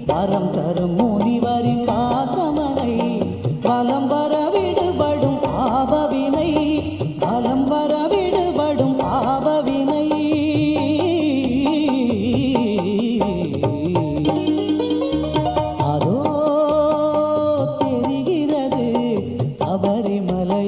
வரம் தரும் முனிவரின் வாசமனை வலம் வர விடுபடும் பாபவினை வலம் வர விடுபடும் பாபவினை அதோ தெரிகிறது சபரிமலை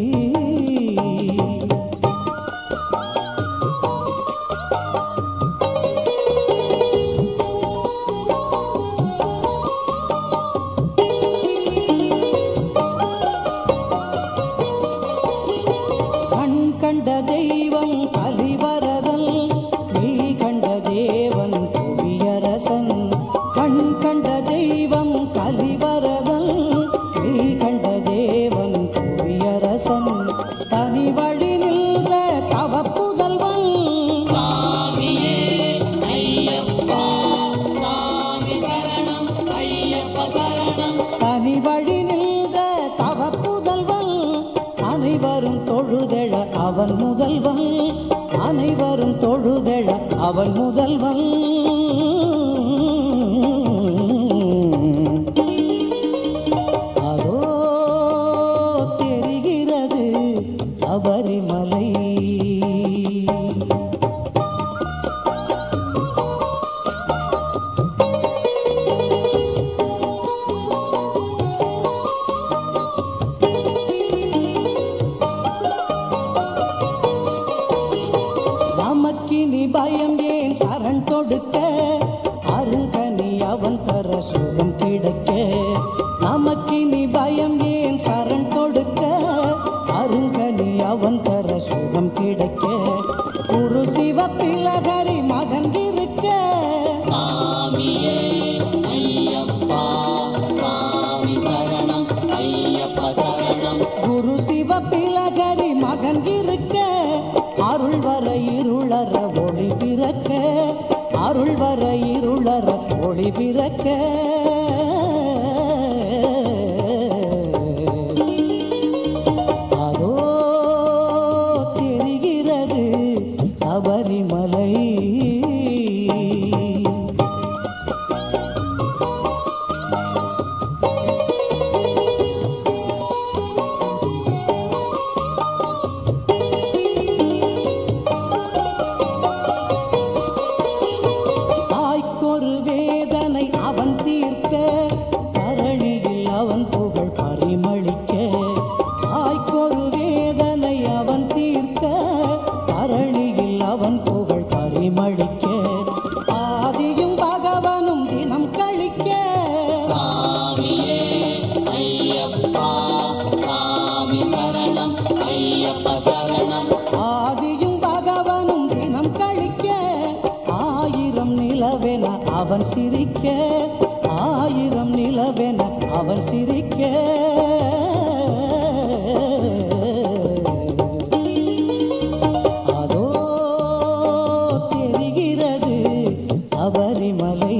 கண் கண்ட தெய்வம் கலிவரதல் நீ கண்ட தேவன் புவியரசன் கண் கண்ட தெய்வம் கலிவரதல் நீ கண்ட தேவன் புவியரசன் தனி வழி நின்ற தவப்புதல்வன் சாமியே ஐயப்பா சாமி சரணம் ஐயப்ப சரணம் தனி வழி நின்ற தவப்புதல்வன் அனைவரும் தொழுதெழ அவன் முதல்வன் அனைவரும் தொழுதெழ அவன் முதல்வன் அதோ தெரிகிறது சபரிமலை நமக்கினி பயம் ஏன் சரண் கொடுக்க அருகனி அவன் தர சுகம் கிடைக்க நமக்கினி பயம் ஏன் சரண் கொடுக்க அருகனி அவன் தர சுகம் கிடைக்க குரு சிவ பிளகரி மகன் இருக்க சாமியே ஐயப்பா சாமி சரணம் ஐயப்ப சரணம் குரு சிவ பிளகரி மகன் இருக்க அருள் வர இருளற ஒளி பிறக்க அருள் வர இருளற ஒளி பிறக்க அதோ தெரிகிறது சபரிமலை தாய்க்கொரு வேதனை அவன் தீர்க்க தரணியில் அவன் புகழ் பரிமளிக்க தாய்க்கொரு வேதனை அவன் தீர்க்க தரணியில் அவன் புகழ் பரிமளிக்க ஆதியும் பகவனும் தினம் கழிக்க சாமியே ஐயப்பா சாமி சரணம் ஐயப்ப சரணம் ஆதியும் பகவனும் தினம் கழிக்க ஆயிரம் நிலவென அவன் சிரிக்க ஆயிரம் நிலவென அவன் சிரிக்க அதோ தெரிகிறது சபரிமலை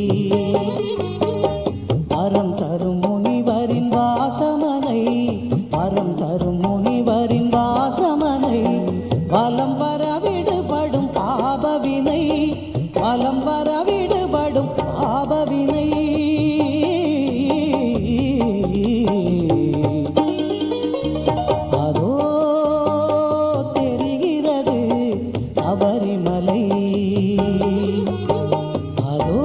வரம் தரும் முனிவரின் வாசமனை வரம் தரும் முனிவரின் வாசமனை வலம் வர விடுபடும் பாபவினை வலம் வர விடுபடும் பாபவினை அதோ தெரிகிறது சபரிமலை அதோ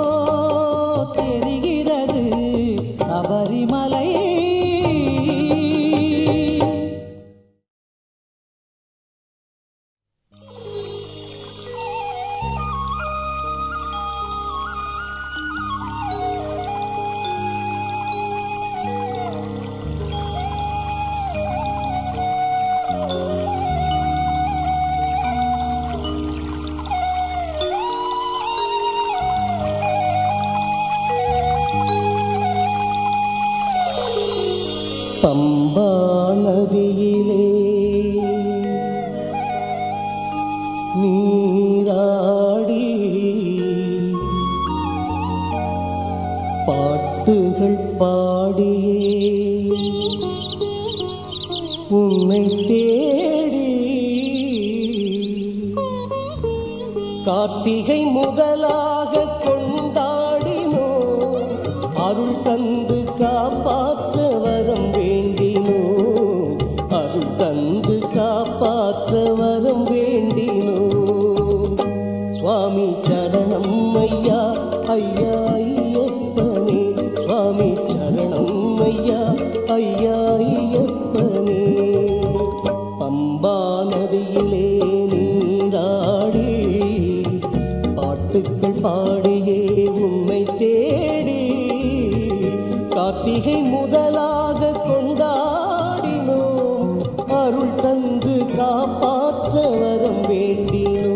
தெரிகிறது சபரிமலை பம்பா நதியிலே நீராடி பாட்டுகள் பாடியே உன்னை தேடி கார்த்திகை முதலாக கொண்டாடினோம் அருள் தந்து காப்பாற்ற வரம் வேண்டினோ அருள் தந்து காப்பாற்ற வரம் வேண்டினோ சுவாமி சரணம் ஐயா ஐயா ஐயப்பனே சுவாமி சரணம் ஐயா ஐயா ஐயப்பனே பம்பா நதியிலே நீராடி பாட்டுக்கள் பாடியே உம்மை தேடி கார்த்திகை முதலாக கொண்டாடினோம் அருள் தந்து காப்பாற்ற வரம் வேண்டினோம்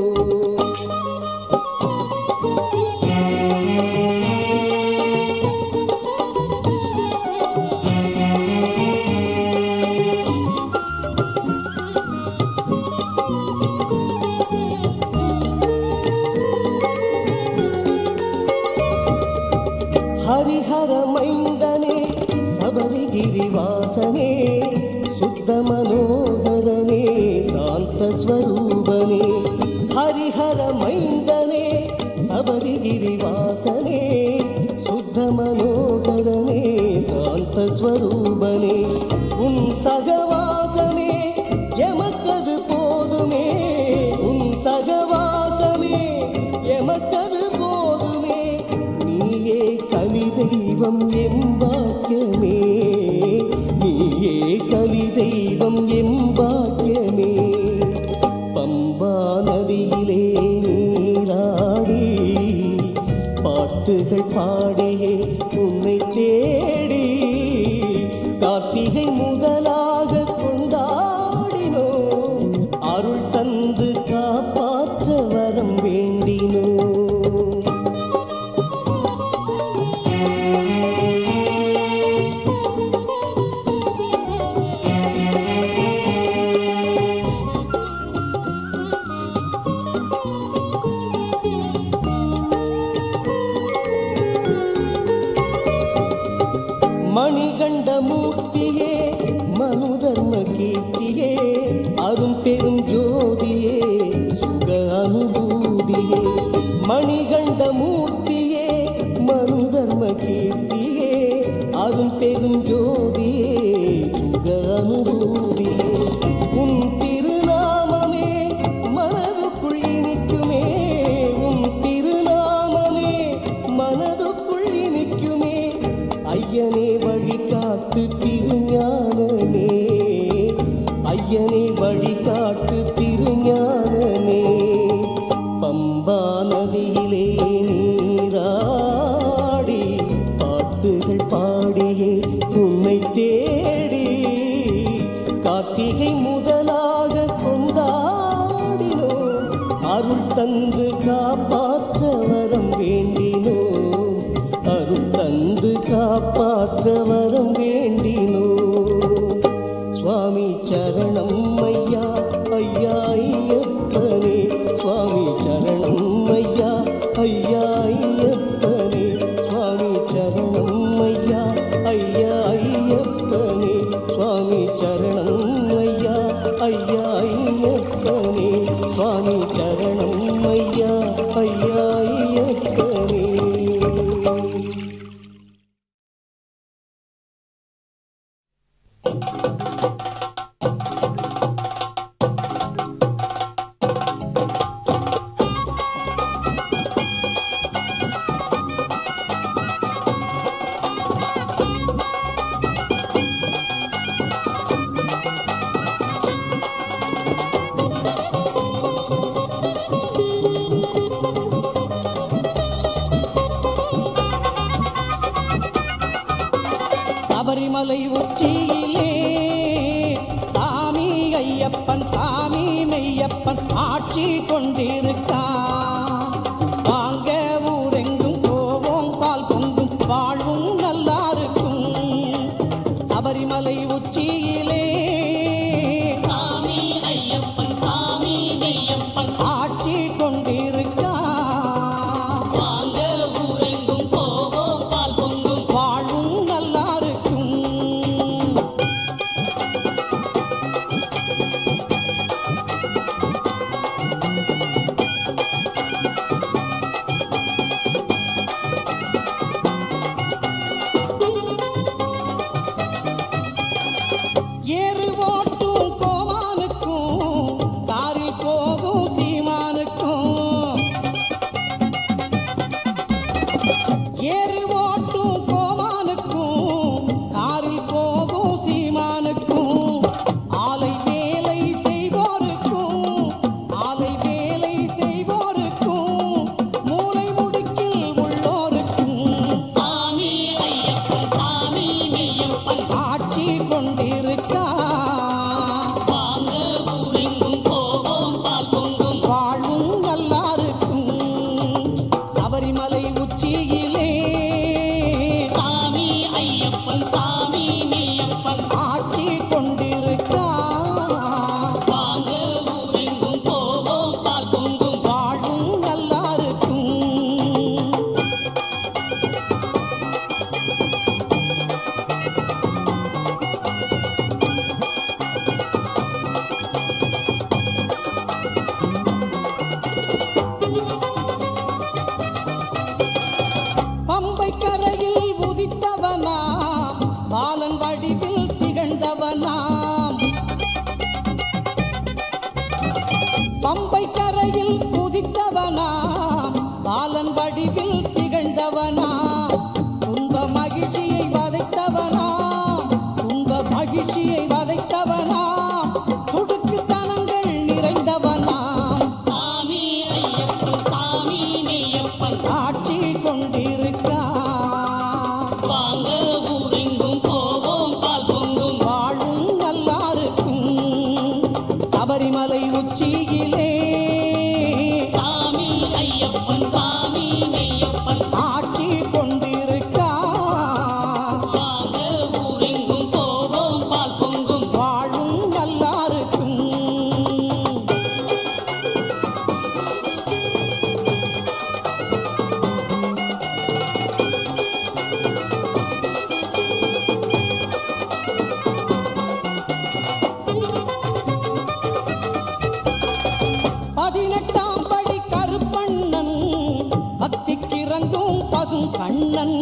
ஹரிஹர மைந்தனே சபரிகிரி வாசனே சுத்த மனோகரனே சாந்த ஸ்வரூபனே ஹரிஹர மைந்தனே சபரிகிரி வாசனே சுத்த மனோகரனே சாந்த ஸ்வரூபனே உன் சகவாசமே எமக்கது போதுமே உன் சகவாசமே எமக்கது போதுமே நீயே கலி தெய்வம் எம்பாக்கியமே நீயே கலி தெய்வம் எம்பாக்கியமே பம்பா நதியிலே நீராடி பாட்டுகள் பாடியே உன்னை தேடி கார்த்திகை முதலாக கொண்டாடினோம் அருள் தந்து காப்பாற்ற வரம் வேண்டினோம் மணிகண்ட மூர்த்தியே மனு தர்ம கீர்த்தியே அரும் பெரும் ஜோதியே சுக அனுபூதியே மணிகண்ட மூர்த்தியே மனு தர்ம கீர்த்தியே அரும் பெரும் ஜோதியே சுக அனுபூதியே உன் திருநாமமே மனதுக்குள் இனிக்குமே உன் திருநாமமே மனதுக்குள் இனிக்குமே ஐயனே வழிகாட்டு திருஞானமே ஐயனே வழிகாட்டு திருஞானமே பம்பா நதியிலே நீராடி பாட்டுகள் பாடியே உன்னை தேடி கார்த்திகை முதலாக கொண்டாடினோம் அருள் தந்து காப்பாற்ற வரம் வேண்டினோம் அருள் தந்து காப்பாற்ற வரம் வேண்டினோம் சுவாமி சரணம் ஐயா ஐயா ஐயப்பனே சுவாமி சரணம் ஐயா ஐயா ஐயப்பனே சுவாமி சரணம் ஐயா ஐயா ஐயப்பனே சுவாமி சரணம் ஐயா ஐயா ஐயப்பனே சுவாமி சரணம் ஐயா ஐயா ஐயப்பனே சபரிமலை உச்சியிலே சாமி ஐயப்பன் சாமி மெய்யப்பன் ஆட்சி கொண்டிருக்கான் வாங்க ஊரெங்கும் போவோம் பால் பொங்கும் வாழ்வும் நல்லா இருக்கும் சபரிமலை உச்சியிலே சாமி ஐயப்பன் சாமி மெய்யப்பன் ஆட்சி கொண்டிருக்கான் வாங்க ஊரெங்கும் போவோம் பால் பொங்கும் வாழ்வும் நல்லா இருக்கும் கொண்டிருக்கான் வாங்க ஊரெங்கும் போவோம் பால் பொங்கும் வாழும் நல்லா இருக்கும் சபரிமலை உச்சியிலே சாமி ஐயப்பன் சாமி மெய்யப்பன் ஆட்சி கொண்டிருக்கான் வாங்க ஊரெங்கும் போவோம் பால் பொங்கும் வாழும் நல்லா இருக்கும் பதினெட்டாம் படி கருப்பண்ணன் பக்திக்கு இறங்கும் பசும் கண்ணன்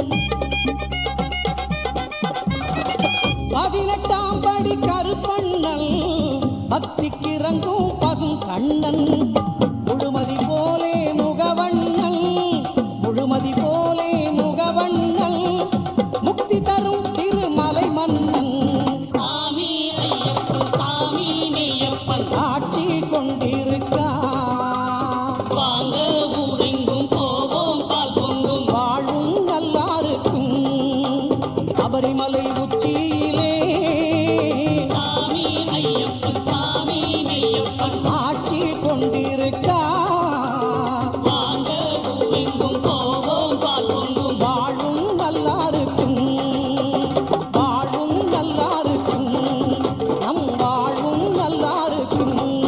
பதினெட்டாம் படி கருப்பண்ணன் பக்திக்கு இறங்கும் பசும் கண்ணன் முழுமதி போலே முகவண்ணன் முழுமதி போலே முகவண்ணன் முக்தி தரும் திருமலை மன்னன் சாமி ஐயப்பன் சாமி மெய்யப்பன் ஆட்சி கொண்டிருக்கான் வாங்க ஊரெங்கும் போவோம் பால் பொங்கும் வாழும் நல்லா இருக்கும் சபரிமலை உச்சியிலே சாமி ஐயப்பன் சாமி மெய்யப்பன் ஆட்சி கொண்டிருக்கான் வாங்க ஊரெங்கும் போவோம் பால் பொங்கும் வாழும் நல்லா இருக்கும் வாழும் நல்லா இருக்கும் நம் வாழும் நல்லா இருக்கும்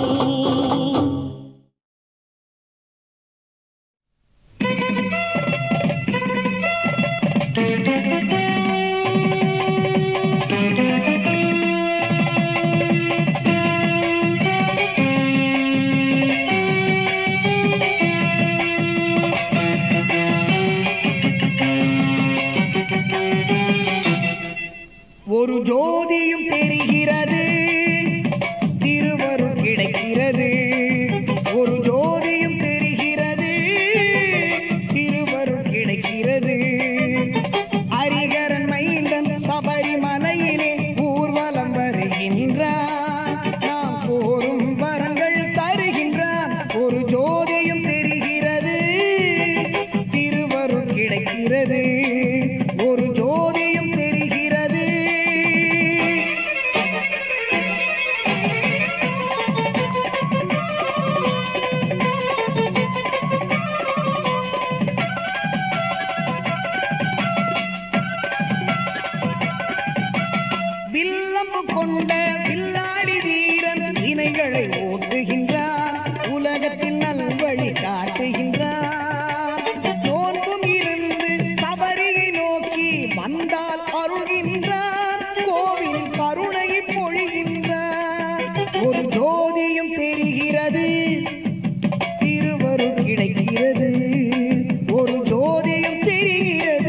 ஒரு ஜோதியும் தெரிகிறது திருவருள் கிடைக்கிறது ஒரு ஜோதியும் தெரிகிறது திருவருள் கிடைக்கிறது ஹரிகரன் மைந்தன் சபரிமலையிலே ஊர்வலம் வருகின்றான் நாம் கோரும் வரங்கள் தருகின்றான் ஒரு ஜோதியும் தெரிகிறது திருவருள் கிடைக்கிறது ஒரு ஜோதியும் தெரிகிறது வில்லம்பு கொண்ட வில்லாடி வீரன் இணைகளை ஓட்டுகின்றான் உலகத்தில் நல்வழி காட்டுகின்றான் நோன்பும் இருந்து சபரியை நோக்கி வந்தால் அருள்கின்றான் கோவில் கருணையை பொழிகின்றான் ஒரு ஜோதியும் தெரிகிறது திருவருள் கிடைக்கிறது ஒரு ஜோதியும் தெரிகிறது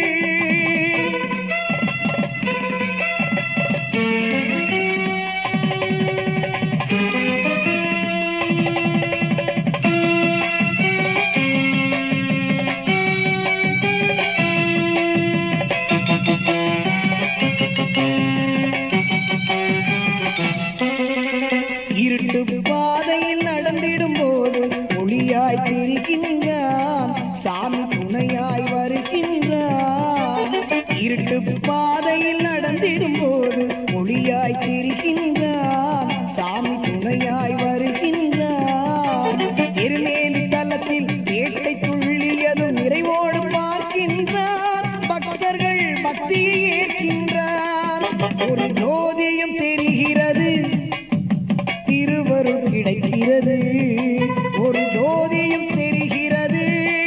இருட்டு பாதையில் நடந்திடும் போது ஒளியாய் திரிகின்றான் சாமி துணையாய் வருகின்றான் இருட்டு பாதையில் நடந்திடும் போது ஒளியாய் திரிகின்றான் சாமி துணையாய் வருகின்றான் திருநேலி தலத்தில் வேட்டை துள்ளியதும் நிறைவோடு பார்க்கின்றார் பக்தர்கள் பக்தியை ஏற்கின்றார் ஒரு ஜோதியம் தெரிகிறது திருவருள் கிடைக்கிறது ஒரு ஜோதியும் தெரிகிறது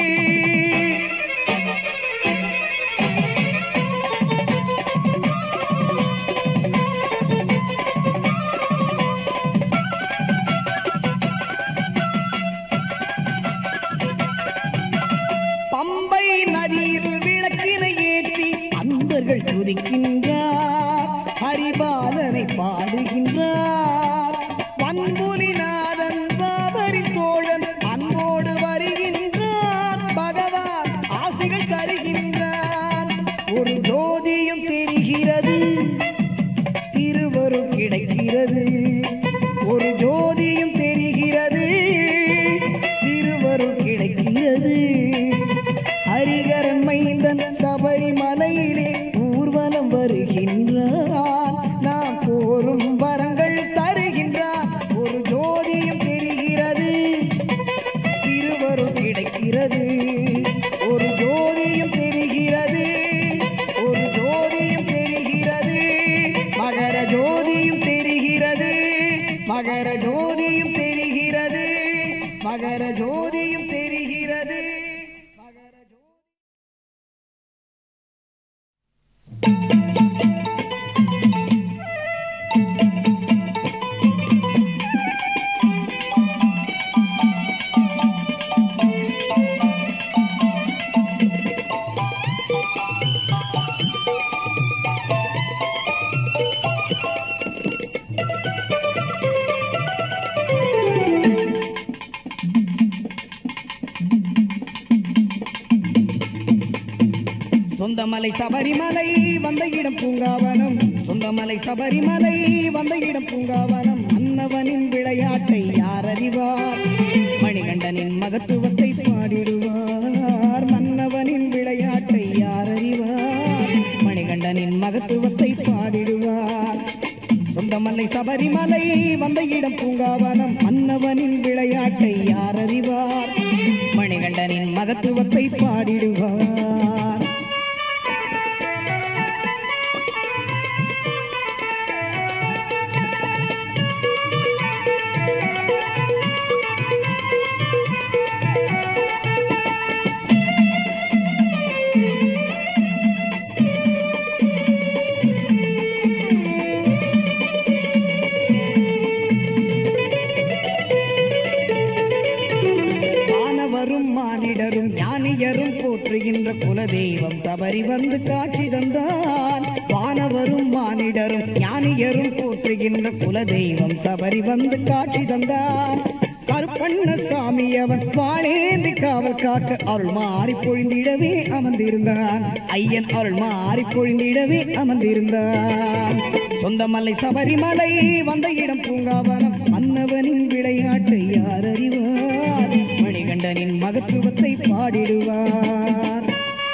பம்பை நதியில் விளக்கினை ஏற்றி அன்பர்கள் துதிக்கின்றார் ஹரிபாலனை பாடுகின்றார் வன்புலிநாதன் பாபரி தோழன் அன்போடு வருகின்றார் பகவான் ஆசைகள் தருகின்றார் ஒரு ஜோதியும் தெரிகிறது திருவருள் கிடைக்கிறது ஒரு ஜோதியும் தெரிகிறது திருவருள் கிடைக்கிறது ஹரிகரன் மைந்தன் சபரிமலையிலே ஊர்வலம் வருகின்றான் நாம் கோரும் வரங்கள் தருகின்றான் ஒரு ஜோதியும் தெரிகிறது திருவரும் கிடைக்கிறது ஒரு ஜோதியும் தெரிகிறது ஒரு ஜோதியும் தெரிகிறது மகர ஜோதியும் தெரிகிறது மகர ஜோதியும் தெரிகிறது மகர ஜோதியும் தெரிகிறது மகர ஜோதி சொந்தமலை சபரிமலை வந்த இடம் பூங்காவனம் சொந்தமலை சபரிமலை வந்த இடம் பூங்காவனம் மன்னவனின் விளையாட்டை யார் அறிவார் மணிகண்டனின் மகத்துவத்தை பாடிடுவார் மன்னவனின் விளையாட்டை யார் அறிவார் மணிகண்டனின் மகத்துவத்தை பாடிடுவார் சொந்தமலை சபரிமலை வந்த இடம் பூங்காவனம் மன்னவனின் விளையாட்டை யார் அறிவார் மணிகண்டனின் மகத்துவத்தை பாடிடுவார் வானவரும் மானிடரும் ஞானியரும் போற்றுகின்ற குலதெய்வம் சபரி வந்து காட்சி தந்தான் வானவரும் மானிடரும் ஞானியரும் போற்றுகின்ற குலதெய்வம் சபரி வந்து காட்சி தந்தான் கருப்பண்ண சாமி அவன் வாழேந்தி காவல் காக்க அருள் மாறி பொழிந்திடவே அமர்ந்திருந்தான் ஐயன் அருள் மாறி பொழிந்திடவே அமர்ந்திருந்தான் சொந்தமலை சபரிமலை வந்த இடம் பூங்காவனம் மன்னவனின் விளையாட்டை யார் அறிவார் மணிகண்டனின் மகத்துவத்தை பாடிடுவார்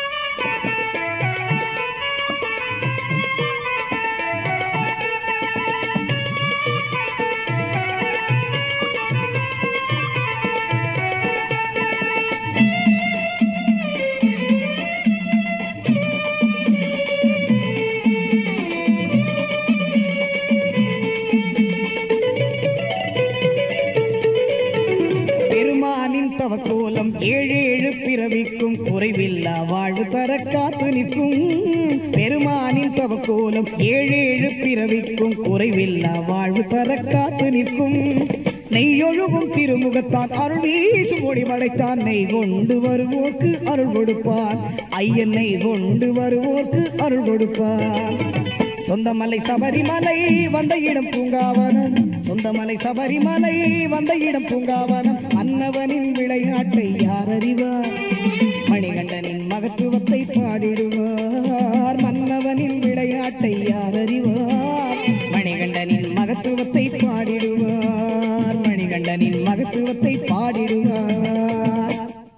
பெருமானின் தவக்கோலம் ஏழு ஏழு பிறவிக்கும் குறைவில்லா வாழ்வு தர காத்து நிற்கும் பெருமானின் தவக்கோலம் ஏழு ஏழு பிறவிக்கும் குறைவில்லா வாழ்வு தர காத்து நிற்கும் நெய்யொழுகும் திருமுகத்தான் அருள் வீசும் ஒளி படைத்தான் நெய் கொண்டு வருவோர்க்கு அருள் கொடுப்பான் ஐயன் நெய் கொண்டு வருவோர்க்கு அருள் கொடுப்பான் சொந்தமலை சபரிமலை வந்த இடம் பூங்காவனம் சொந்தமலை சபரிமலை வந்த இடம் பூங்காவனம் அன்னவனின் விளையாட்டை யார் அறிவார் மணிகண்டனின் மகத்துவத்தை பாடிடுவார் மன்னவனின் விளையாட்டை யார் அறிவார் மணிகண்டனின் மகத்துவத்தை பாடிடுவார் மணிகண்டனின் மகத்துவத்தை பாடிடுவார்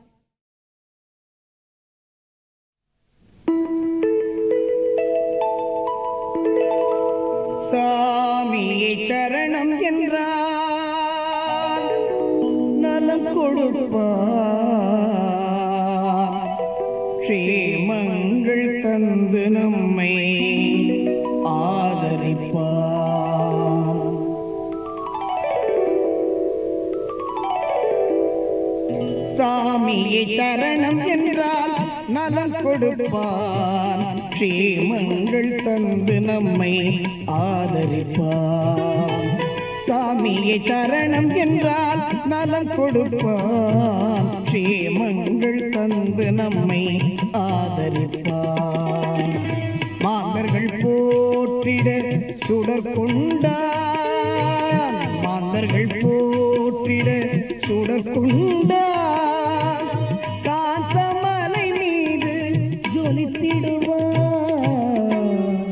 சாமியை சரணம் என்றார் நலம் கொடுப்பார் ஸ்ரீமங்கள் தந்து நம்மை ஆதரிப்பார் சாமியை சரணம் என்றால் நலம் கொடுப்பான் ஸ்ரீமங்கள் தந்து நம்மை ஆதரிப்பான் சாமியை சரணம் என்றால் நலம் கொடுப்பான் ஸ்ரீமங்கள் தந்து நம்மை ஆதரிப்பான் மாந்தர்கள் போற்றிட சுடர் கொண்டான் மாந்தர்கள் போற்றிட சுடர் கொண்டான் காந்தமலை மீது ஜொலித்திடுவான்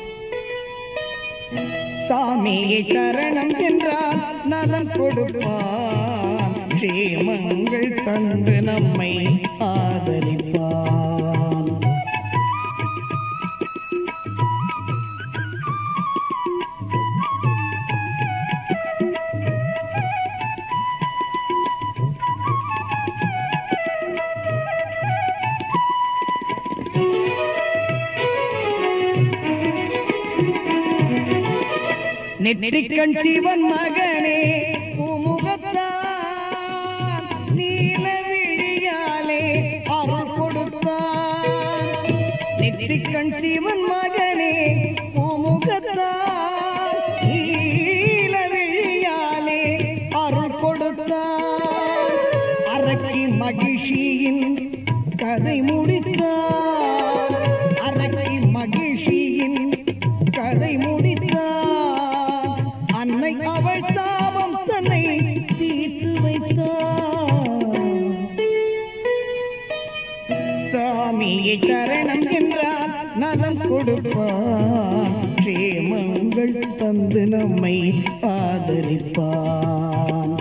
சாமியை சரணம் என்றால் நலம் கொடுப்பான் ஸ்ரீமங்கள் தந்து நம்மை ஆதரிப்பான் நெற்றிக்கண் சிவன் மகனே பூமுகத்தான் நீல விழியாலே அருள் கொடுத்தான் நெற்றிக்கண் சிவன் மகனே பூமுகத்தான் நீல விழியாலே அருள் கொடுத்தான் அரக்கி மகிழ்ச்சியின் கதை முடித்தான் அரக்கி மகிழ்ச்சியின் கதை முடித்தான் அன்னை அவள் சாபம் தன்னை தீர்த்து வைத்தான் சாமியை சரணம் என்றால் நலம் கொடுப்பான் க்ஷேமங்கள் தந்து நம்மை ஆதரிப்பான்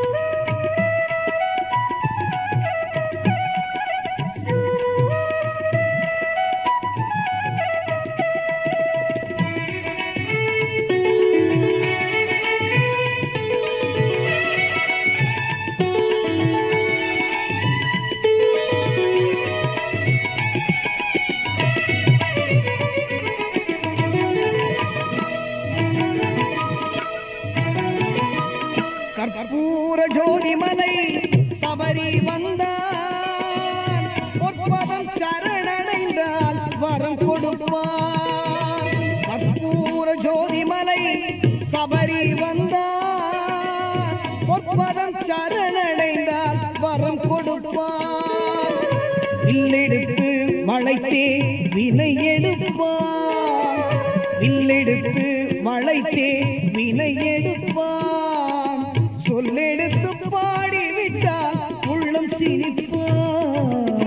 கற்பூர ஜோதிமலை சபரி வந்தான் பொற்பதம் சரணடைந்தால் வரம் கொடுப்பான் கற்பூர ஜோதிமலை சபரி வந்தான் பொற்பதம் சரணடைந்தால் வரம் கொடுப்பான் வில்லெடுத்து மழைத்தே வினை எடுப்பான் வில்லெடுத்து மழைத்தே வினை எடுப்பான் சொல்லெடுத்து பாடிவிட்டால் உள்ளம் சிரிப்பான்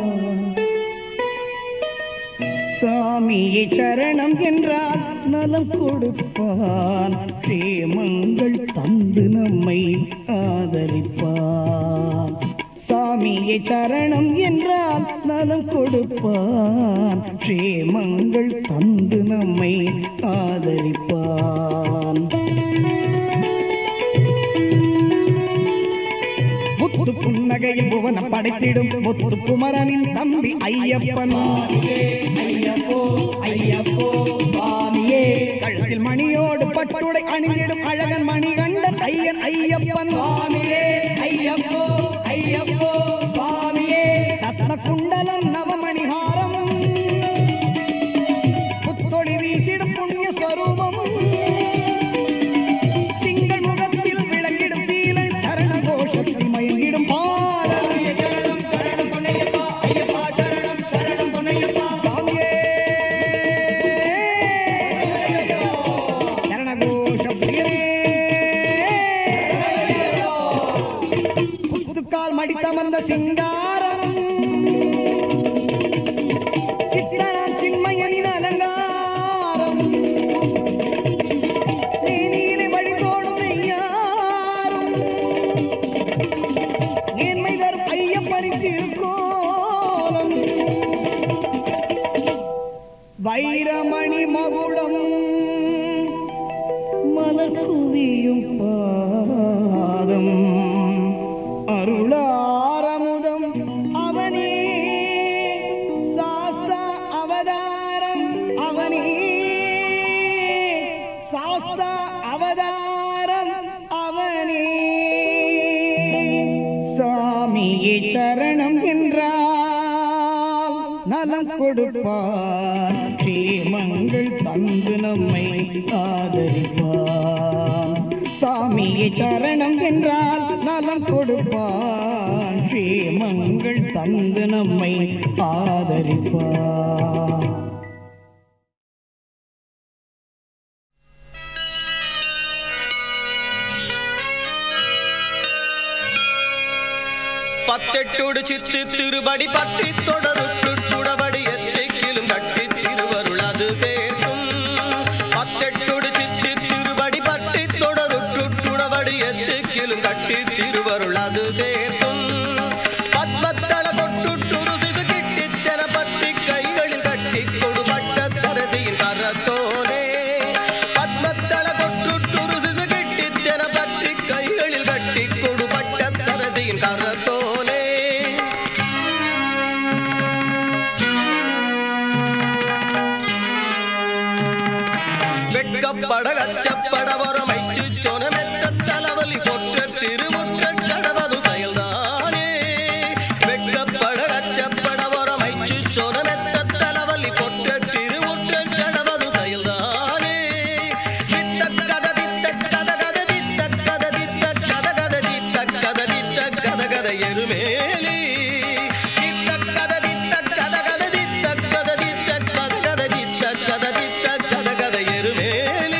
சாமியை சரணம் என்றால் நலம் கொடுப்பான் க்ஷேமங்கள் தந்து நம்மை ஆதரிப்பான் சாமியை சரணம் என்றால் நலம் கொடுப்பான் க்ஷேமங்கள் தந்து நம்மை ஆதரிப்பான் முத்து புன்னகையில் புவனம் படைத்திடும் முத்து குமரனின் தம்பி ஐயப்பன் ஐயப்போ ஐயப்போ சுவாமியே கழுத்தில் மணியோடு பட்டுடை அணிந்திடும் அழகன் மணிகண்டன் ஐயன் ஐயப்பன் சுவாமியே ஐயப்போ ஐயப்போ சுவாமியே ரத்ன குண்டலம் நவமணிஹாரம் புத்தொளி வீசிடும் புண்ணிய ஸ்வரூபம் திங்கள் முகத்தில் விளங்கிடும் சீலன் சரண கோஷத்தில் மயங்கிடும் பாலன் சரணம் சரணம் பொன்னையப்பா ஐயப்பா சரணம் சரணம் பொன்னையப்பா சாமியே சரண கோஷ பிரியனே புத்துக்கால் மடித்தமர்ந்த சிங்காரம் சித்தனாம் சின்மயனின் அலங்காரம் நீனிலே வழிதோடும் மெய்யாரும் நேர்மை தரும் ஐயப்பனின் திருக்கோலம் வைரமணி மகுடம் மலர் குவியும் பாதம் அருளாரமுதம் அவனே சாஸ்தா அவதாரம் அவனே சாஸ்தா அவதாரம் அவனே சாமியே சரணம் என்றால் நலம் கொடுப்பார் ஸ்ரீமங்கள் தந்து நம்மை ஆதரிப்பார் சாமியே சரணம் என்றால் நலம் கொடுப்பார் ஸ்ரீமங்கள் தந்து நம்மை ஆதரிப்பார் பத்தெட்டோடு சித்து திருபடி பட்டி தொடருற்று துடபடி எத்திக்கிலும் கட்டி திருவருள் அது சேர்க்கும் பத்தெட்டோடு சித்து திருபடி பட்டி தொடருற்று துடபடி எத்திக்கிலும் கட்டி திருவருள் அது சேர்க்கும் பத்மத்தள கொட்டுட்டுரு சிது கிட்டி தெர பத்தி கைகளில் கட்டி கொடுபட்ட தரசியின் கரத்தோனே பத்மத்தள கொட்டுட்டுரு சிது கிட்டி தெர பத்தி கைகளில் கட்டி கொடுபட்ட தரசியின் கரத்தோனே வெட்கப்பட கச்சப்பட வரமைச்சு சொனமெத்த தலைவலி பொற்ற திருமுற்ற கடவது செயல்தானே வெட்கப்பட கச்சப்பட வரமைச்சு சொனமெத்த தலைவலி பொற்ற திருமுற்ற கடவது செயல்தானே தித்த கத தித்த கத கத தித்த கத தித்த கத கத தித்த கத தித்த கத கத எருமேலி தித்த கத தித்த கத கத தித்த கத தித்த கத கத தித்த கத தித்த கத கத எருமேலி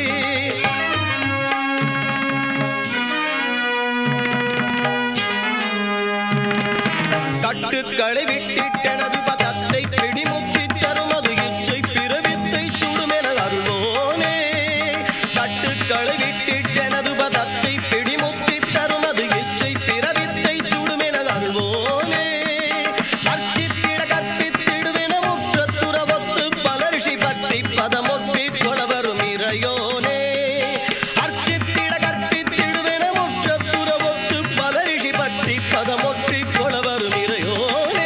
கட்டுக்களை விட்டிட்டனது பதத்தை பிடிமுற்றி தருமது இச்சை பிறவித்தை சுடுமென அருளோனே கட்டுக்களை விட்டிட்டனது பதத்தை பிடிமுற்றி தருமது இச்சை பிறவித்தை சுடுமென அருளோனே அர்ச்சித்திட கற்பித்திடுவென முற்ற துறவத்து பலரிஷி பற்றி பதமொற்றி கொளவரும் இறையோனே அர்ச்சித்திட கற்பித்திடுவென முற்ற துறவத்து பலரிஷி பற்றி பதமொற்றி கொளவரும் இறையோனே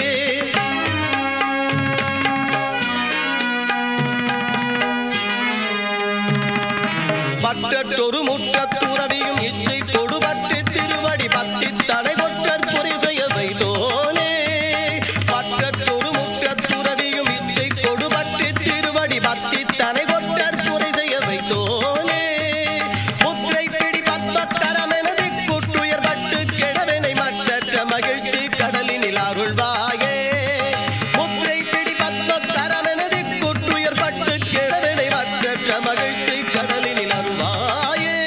பட்டொரு முற்றத்துறவியும் இச்சை கொடுபட்டு திருவடி பத்தி தடை கொற்றற் பொறி செய்ய வைத்தோனே பட்டொரு முற்றத்துறவியும் இச்சை கொடுபட்டு திருவடி பத்தி தடை கொற்றற் பொறி செய்ய வைத்தோனே முத்திரை பிடி பத்தரமெனது கூட்டுயர் பட்டு கிழவனை மற்ற மகிழ்ச்சி கடலினில் அருள்வாயே முத்திரை பிடி பத்தரமெனது கூட்டுயர் பட்டு கிழவனை மற்ற மகிழ்ச்சி கடலினில் அருள்வாயே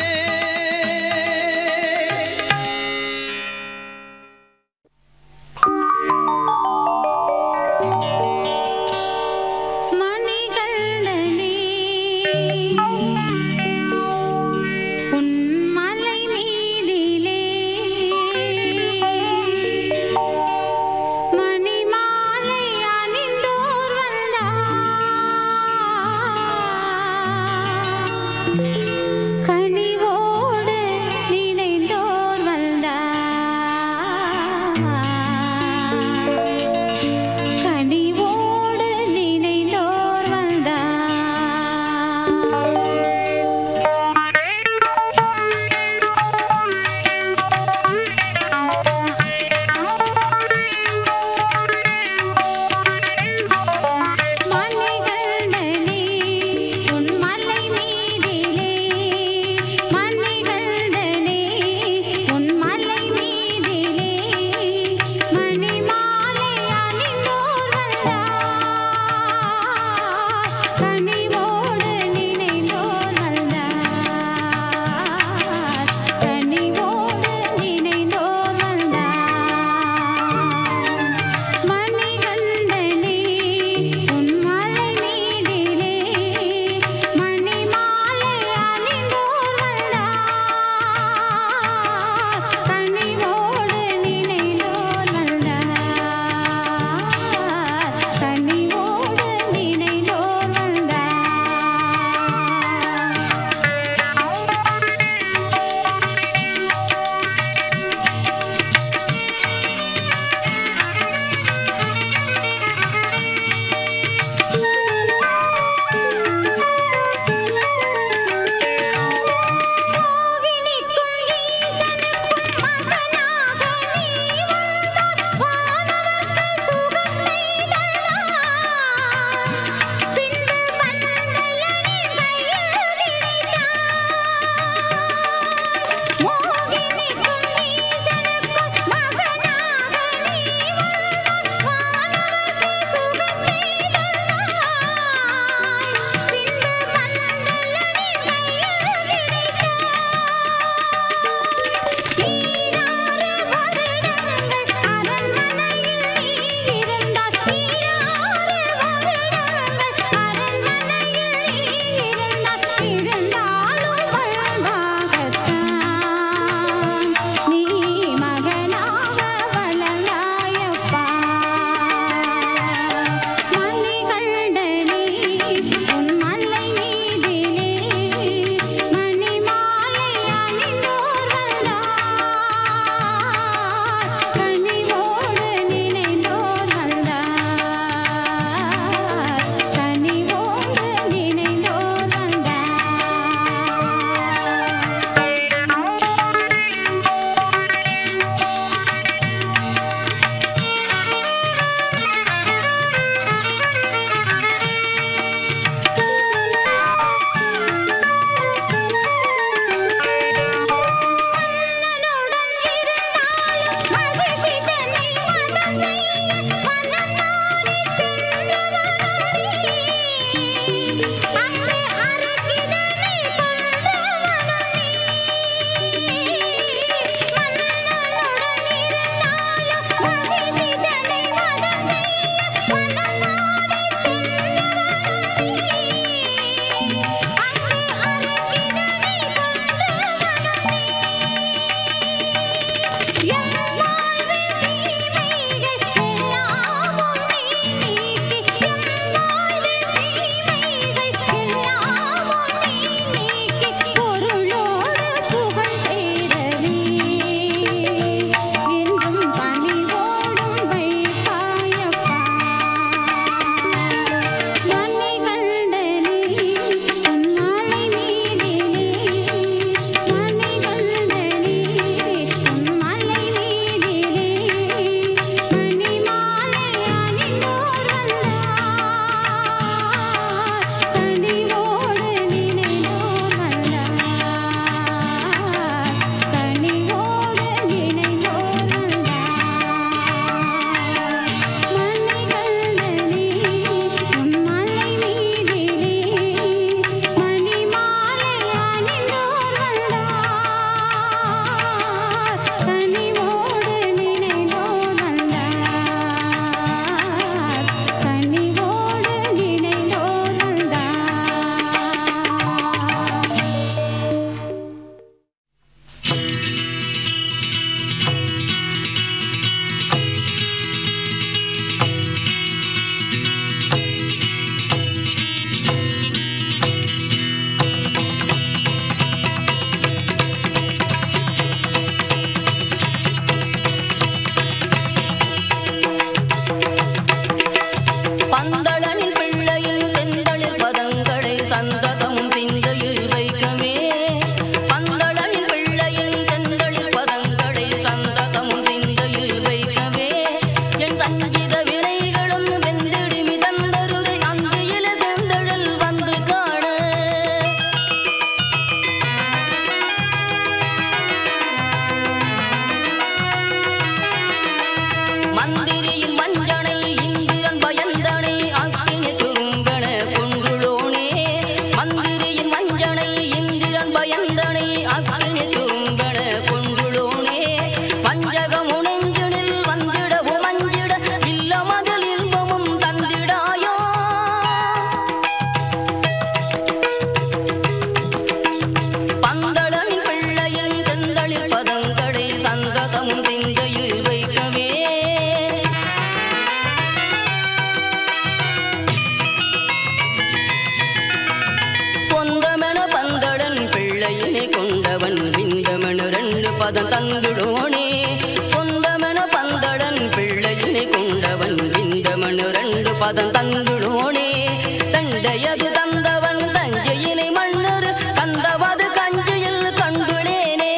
பதம் தந்துடோனே சொந்தமென பந்தளன் பிள்ளையினை கொண்டவன் விந்தமனு ரெண்டு பதம் தந்துடோனே தண்டையது தந்தவன் தஞ்சையினை மன்னர் தந்தவது கஞ்சியில் கண்டுளேனே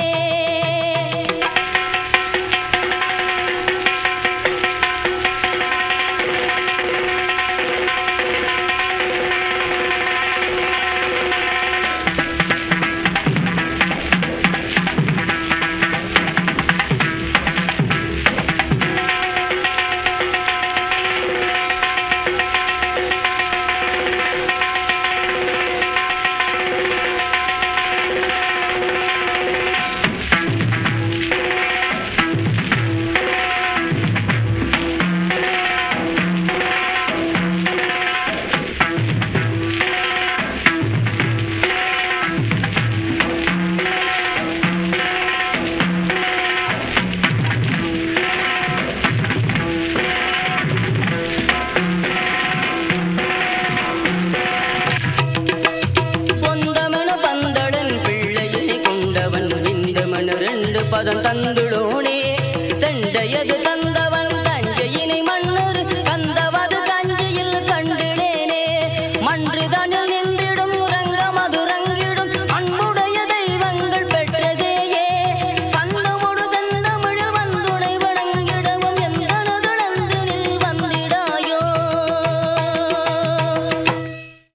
சொந்தமென பந்தளன் பிள்ளையினை கொண்டவன் விந்தமனு ரெண்டு பதம் தந்துளோனே தண்டையது தந்தவன் தஞ்சையினை மன்னர் தந்தவது கஞ்சியில் கண்டிடேனே மன்றுதனு